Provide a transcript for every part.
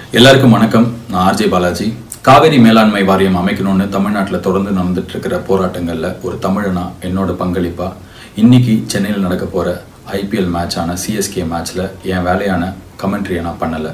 எல்லாருக்கும் வணக்கம் நான் ஆர்ஜே பாலாஜி காவேரி மேலாண்மை வாரியம் அமைக்கணும்னு தமிழ்நாட்டில் தொடர்ந்து நடந்துட்டு இருக்கிற போராட்டங்களில் ஒரு தமிழனா என்னோட பங்களிப்பா இன்னைக்கு சென்னையில் நடக்க போகிற ஐபிஎல் மேட்சான சிஎஸ்கே மேட்ச்சில் என் வேலையான கமெண்ட்ரியை நான் பண்ணலை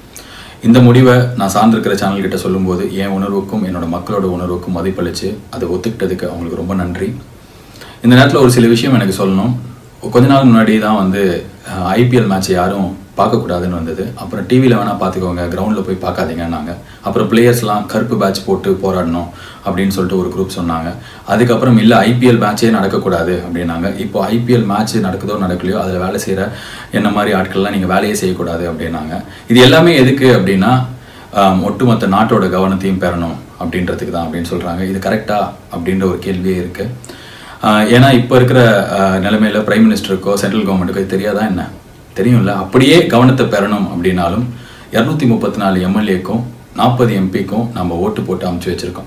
இந்த முடிவை நான் சார்ந்திருக்கிற சேனல் கிட்ட சொல்லும்போது என் உணர்வுக்கும் என்னோட மக்களோட உணர்வுக்கும் மதிப்பளித்து அதை ஒத்துக்கிட்டதுக்கு அவங்களுக்கு ரொம்ப நன்றி இந்த நேரத்தில் ஒரு சில விஷயம் எனக்கு சொல்லணும் கொஞ்ச நாள் முன்னாடி தான் வந்து ஐபிஎல் மேட்ச் யாரும் பார்க்கக்கூடாதுன்னு வந்தது அப்புறம் டிவியில் வேணால் பார்த்துக்கோங்க கிரவுண்டில் போய் பார்க்காதீங்கன்னாங்க அப்புறம் பிளேயர்ஸ்லாம் கருப்பு பேட்ச் போட்டு போராடணும் அப்படின்னு சொல்லிட்டு ஒரு குரூப் சொன்னாங்க அதுக்கப்புறம் இல்லை ஐபிஎல் மேட்சே நடக்கக்கூடாது அப்படின்னாங்க இப்போ ஐபிஎல் மேட்ச் நடக்குதோ நடக்கலையோ அதில் வேலை செய்கிற என்ன மாதிரி ஆட்கள்லாம் நீங்கள் வேலையே செய்யக்கூடாது அப்படின்னாங்க இது எல்லாமே எதுக்கு அப்படின்னா ஆம், ஒட்டுமொத்த நாட்டோட கவனத்தையும் பெறணும் அப்படின்றதுக்கு தான் அப்படின்னு சொல்கிறாங்க இது கரெக்டா அப்படின்ற ஒரு கேள்வியே இருக்குது ஏன்னா இப்போ இருக்கிற ஆஹ், நிலைமையில பிரைம் மினிஸ்டருக்கோ சென்ட்ரல் கவர்மெண்ட்டுக்கோ இது தெரியாதா என்ன தெரியும்ல அப்படியே கவனத்தை பெறணும் அப்படின்னாலும் இரநூத்தி முப்பத்தி நாலு எம்எல்ஏக்கும் நாற்பது எம்பிக்கும் நம்ம ஓட்டு போட்டு அமைச்சு வச்சுருக்கோம்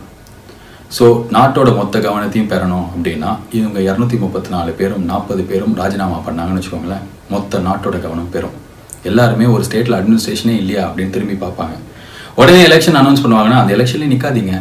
ஸோ நாட்டோட மொத்த கவனத்தையும் பெறணும் அப்படின்னா இவங்க இரநூத்தி முப்பத்தி நாலு பேரும் நாற்பது பேரும் ராஜினாமா பண்ணாங்கன்னு வச்சுக்கோங்களேன் மொத்த நாட்டோட கவனம் பெறும் எல்லாருமே ஒரு ஸ்டேட்டில் அட்மினிஸ்ட்ரேஷனே இல்லையா அப்படின்னு திரும்பி பார்ப்பாங்க உடனே எலெக்ஷன் அனௌன்ஸ் பண்ணுவாங்கன்னா அந்த எலெக்ஷன்லேயே நிற்காதீங்க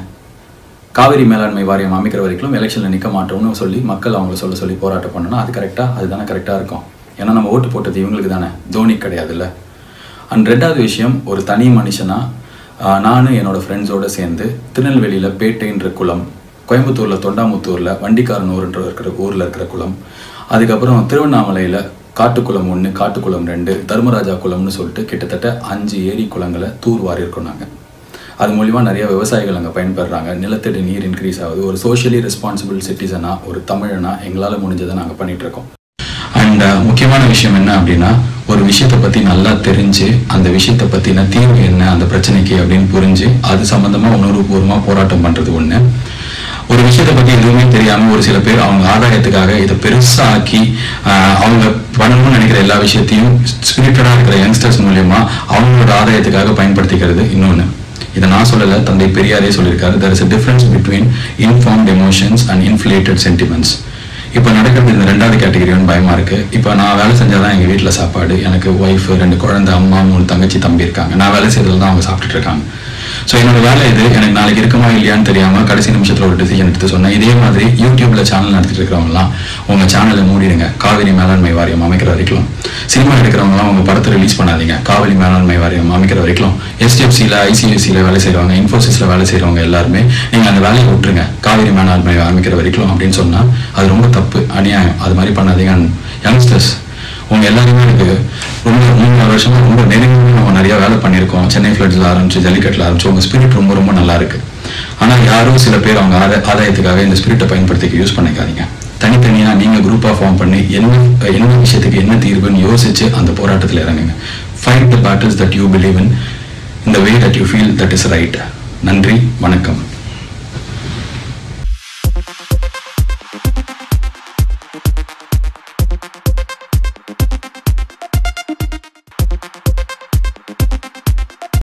காவிரி மேலாண்மை வாரியம் அமைக்கிற வரைக்கும் எலெக்ஷனில் நிற்க மாட்டோம்னு சொல்லி மக்கள் அவங்க சொல்ல சொல்லி போராட்டம் பண்ணணும் அது கரெக்டாக அதுதானே கரெக்டாக இருக்கும் ஏன்னா நம்ம ஓட்டு போட்டது இவங்களுக்கு தானே தோனி கிடையாதுல்ல அண்ட் ரெண்டாவது விஷயம் ஒரு தனி மனுஷனா ஆஹ், நானும் என்னோட ஃப்ரெண்ட்ஸோடு சேர்ந்து திருநெல்வேலியில் பேட்டைன்ற குளம் கோயம்புத்தூரில் தொண்டாமுத்தூரில் வண்டிக்காரனூர்ன்ற இருக்கிற ஊரில் இருக்கிற குளம் அதுக்கப்புறம் திருவண்ணாமலையில் காட்டுக்குளம் ஒன்று காட்டுக்குளம் ரெண்டு தர்மராஜா குளம்னு சொல்லிட்டு கிட்டத்தட்ட அஞ்சு ஏரி குளங்களை தூர்வாரி இருக்கோம் நாங்கள் அது மூலிமா நிறைய விவசாயிகள் அங்கே பயன்பெறாங்க நிலத்தடி நீர் இன்க்ரீஸ் ஆகுது ஒரு சோஷியலி ரெஸ்பான்சிபிள் சிட்டிசனாக ஒரு தமிழனா எங்களால் முடிஞ்சதை நாங்கள் பண்ணிட்டு இருக்கோம் அண்ட் முக்கியமான விஷயம் என்ன அப்படின்னா ஒரு விஷயத்தை பற்றி நல்லா தெரிஞ்சு அந்த விஷயத்தை பற்றின தீர்வு என்ன அந்த பிரச்சனைக்கு அப்படின்னு புரிஞ்சு அது சம்மந்தமாக உணர்வுபூர்வமாக போராட்டம் பண்ணுறது ஒன்று ஒரு விஷயத்தை பற்றி எதுவுமே தெரியாமல் ஒரு சில பேர் அவங்க ஆதாயத்துக்காக இதை பெருசாக ஆக்கி ஆஹ், அவங்க பண்ணணும்னு நினைக்கிற எல்லா விஷயத்தையும் ஸ்பிரிட்டடாக இருக்கிற யங்ஸ்டர்ஸ் மூலியமா அவங்களோட ஆதாயத்துக்காக பயன்படுத்திக்கிறது இன்னொன்று இதை நான் சொல்லலை தந்தை பெரியாரே சொல்லியிருக்காரு there is a difference between informed emotions and inflated sentiments இப்போ நடக்கிறது இந்த ரெண்டாவது கேட்டகரியோன்னு பயமா இருக்கு இப்போ நான் வேலை செஞ்சாதான் எங்க வீட்டில் சாப்பாடு எனக்கு ஒய்ஃப் ரெண்டு குழந்தை அம்மா மூணு தங்கச்சி தம்பி இருக்காங்க நான் வேலை செய்யறதுல தான் அவங்க சாப்பிட்டுட்டு இருக்காங்க ஸோ என்னோட வேலை இது எனக்கு நாளைக்கு இருக்குமா இல்லையான்னு தெரியாம கடைசி நிமிஷத்துல ஒரு டிசிஷன் எடுத்து சொன்னேன் இதே மாதிரி யூடியூப்ல சேனல் நடத்திட்டு இருக்கிறவங்கலாம் உங்க சேனலை மூடிடுங்க காவிரி மேலாண்மை வாரியம் அமைக்கிற வரைக்கும் சினிமா எடுக்கிறவங்கலாம் உங்க படத்தை ரிலீஸ் பண்ணாதீங்க காவிரி மேலாண்மை வாரியம் அமைக்கிற வரைக்கும் எஸ்டிஎஃப்சியில் ஐசிஎஃப்சியில் வேலை செய்றவங்க இன்ஃபோசிஸில் வேலை செய்றவங்க எல்லாருமே நீங்க அந்த வேலையை விட்டுருங்க காவிரி மேலாண்மை அமைக்கிற வரைக்கும் அப்படின்னு சொன்னா அது ரொம்ப தப்பு அநியாயம் அது மாதிரி பண்ணாதீங்க யங்ஸ்டர்ஸ் உங்க எல்லாருமே எனக்கு ரொம்ப மூணு நாலு வருஷமா ரொம்ப நெருங்கி நம்ம நிறைய வேலை பண்ணியிருக்கோம் சென்னை ஃபிளட்ஸ்ல ஆரம்பிச்சு ஜல்லிக்கட்டில் ஆரம்பிச்சு உங்க ஸ்பிரிட் ரொம்ப ரொம்ப நல்லா இருக்கு ஆனா யாரோ சில பேர் அவங்க ஆத ஆதாயத்துக்காக இந்த ஸ்பிரிட்டை பயன்படுத்திக்க யூஸ் பண்ணிக்காதீங்க தனித்தனியா நீங்க குரூப்பா ஃபார்ம் பண்ணி என்ன என்ன விஷயத்துக்கு என்ன தீர்வுன்னு யோசிச்சு அந்த போராட்டத்தில் இறங்குங்க fight the battles that you believe in இந்த way that you feel that is right நன்றி வணக்கம்